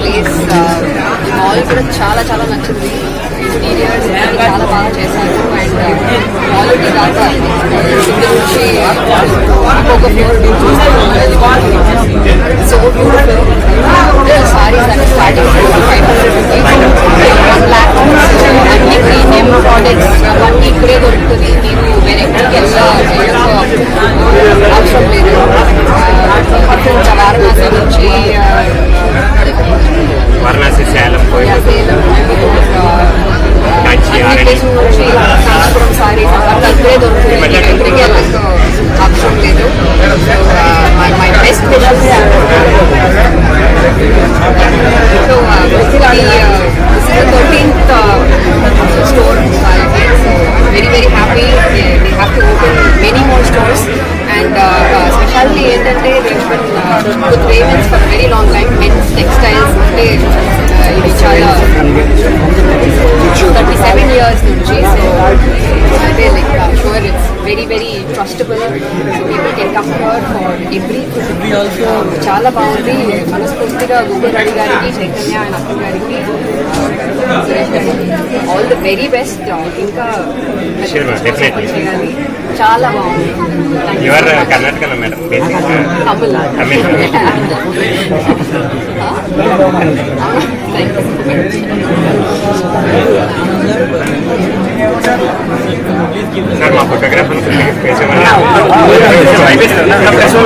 Place mall కూడా చాలా చాలా నచ్చింది ఇంటీరియర్స్ చాలా బాగా చేశారు అండ్ క్వాలిటీ దాకా కింద నుంచి ఒక్కొక్క ఫ్లోర్ సో బ్యూటిఫుల్ సారీస్ అంటే starting five hundred rupees one lakh అన్ని ప్రీమియం ప్రోడక్ట్స్ అవన్నీ ఇక్కడే దొరుకుతుంది మీరు వేరే ఎక్కడికి వెళ్ళ అవసరం లేదు డిఫరెంట్ వారణాసి నుంచి వారణాసి సేలం పోయి సేలం కాంచి, అన్ని ఆరణి. ప్లేస్ నుంచి కాంచీపురం సారీస్ అవన్నీ ఇక్కడే దొరుకుతుంది మీరు ఎక్కడికి వెళ్ళక అవసరం లేదు my best wishes so thirteenth store so very very happy they have to open many more stores and speciality ఏంటంటే with Ravens for very long time men's textiles అంటే uh, ఇది చాలా థర్టీ సెవెన్ ఇయర్స్ నుంచి so అదే like sure it's very very trustable people can come for for every చాలా బాగుంది మనస్ఫూర్తిగా Google Reddy గారికి చైతన్య అండ్ అక్క గారికి సురేష్ గారికి ఆల్ ది వెరీ బెస్ట్ ఇంకా Sure, ma'am, definitely. చేయాలి చాలా బాగుంది Thank you your so much. Karnataka madam basic Tamil Tamil. Thank you sir మా ఫోటోగ్రాఫర్ వేసేవాళ్ళు